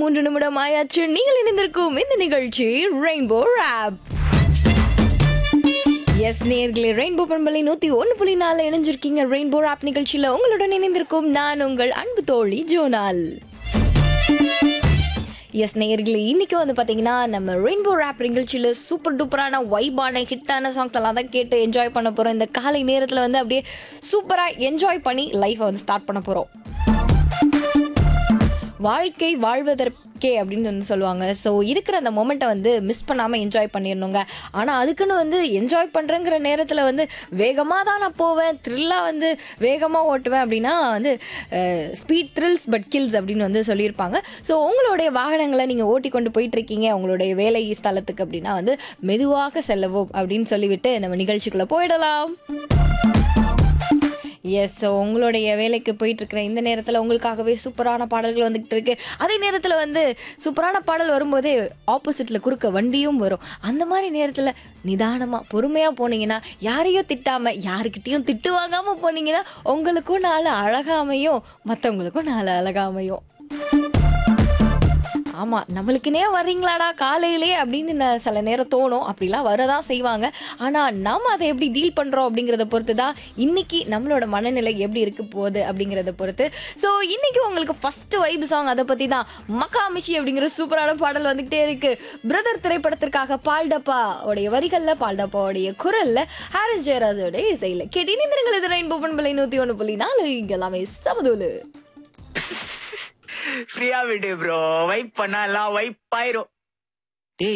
மூன்று நிமிடம் ஆயாச்சு நீங்கள் இணைந்திருக்கும் இந்த நிகழ்ச்சி ரெயின்போ ராப் எஸ் நேர்களே ரெயின்போ பண்பலை நூத்தி ஒன்று புள்ளி நாலு இணைஞ்சிருக்கீங்க ரெயின்போ ராப் நிகழ்ச்சியில உங்களுடன் இணைந்திருக்கும் நான் உங்கள் அன்பு தோழி ஜோனால் எஸ் நேர்களே இன்னைக்கு வந்து பார்த்தீங்கன்னா நம்ம ரெயின்போ ரேப் நிகழ்ச்சியில் சூப்பர் டூப்பரான வைபான ஹிட்டான சாங்ஸ் எல்லாம் தான் கேட்டு என்ஜாய் பண்ண போகிறோம் இந்த காலை நேரத்தில் வந்து அப்படியே சூப்பராக என்ஜாய் பண்ணி லைஃப்பை வந்து ஸ்டார்ட் பண்ண போகிறோம் வாழ்க்கை வாழ்வதற்கே அப்படின்னு வந்து சொல்லுவாங்க ஸோ இருக்கிற அந்த மொமெண்ட்டை வந்து மிஸ் பண்ணாமல் என்ஜாய் பண்ணிடணுங்க ஆனால் அதுக்குன்னு வந்து என்ஜாய் பண்ணுறங்கிற நேரத்தில் வந்து வேகமாக தான் நான் போவேன் த்ரில்லாக வந்து வேகமாக ஓட்டுவேன் அப்படின்னா வந்து ஸ்பீட் த்ரில்ஸ் பட் கில்ஸ் அப்படின்னு வந்து சொல்லியிருப்பாங்க ஸோ உங்களுடைய வாகனங்களை நீங்கள் ஓட்டி கொண்டு போயிட்டு இருக்கீங்க உங்களுடைய வேலை ஸ்தலத்துக்கு அப்படின்னா வந்து மெதுவாக செல்லவும் அப்படின்னு சொல்லிவிட்டு நம்ம நிகழ்ச்சிக்குள்ளே போயிடலாம் எஸ் ஸோ உங்களுடைய வேலைக்கு போயிட்டு இருக்கிற இந்த நேரத்தில் உங்களுக்காகவே சூப்பரான பாடல்கள் வந்துகிட்டு இருக்கு அதே நேரத்தில் வந்து சூப்பரான பாடல் வரும்போதே ஆப்போசிட்டில் குறுக்க வண்டியும் வரும் அந்த மாதிரி நேரத்தில் நிதானமாக பொறுமையாக போனீங்கன்னா யாரையும் திட்டாமல் யாருக்கிட்டேயும் திட்டு வாங்காமல் போனீங்கன்னா உங்களுக்கும் நாலு அழகாமையும் மற்றவங்களுக்கும் நாலு அழகாமையும் ஆமாம் நம்மளுக்குனே வர்றீங்களாடா காலையிலே அப்படின்னு ந- சில நேரம் தோணும் அப்படிலாம் வரதான் செய்வாங்க ஆனால் நம்ம அதை எப்படி டீல் பண்ணுறோம் அப்படிங்கிறத பொறுத்து தான் இன்னைக்கு நம்மளோட மனநிலை எப்படி இருக்க போகுது அப்படிங்கிறத பொறுத்து ஸோ இன்னைக்கு உங்களுக்கு ஃபர்ஸ்ட் வைப் சாங் அதை பற்றி தான் மக்காமிஷி அப்படிங்கிற சூப்பரான பாடல் வந்துகிட்டே இருக்கு பிரதர் திரைப்படத்திற்காக பால்டப்பா உடைய வரிகளில் பால்டப்பாவுடைய குரலில் ஹாரிஸ் ஜெயராஜோட இசையில் கேட்டு இணைந்திருங்கள் இது ரெயின்போ பண்பலை நூற்றி ஒன்று புள்ளி நாலு இங்க எல்லாமே சமதூலு ஃப்ரீயா விடு ப்ரோ வைப் பண்ணலாம் வைப் ஆயிரும்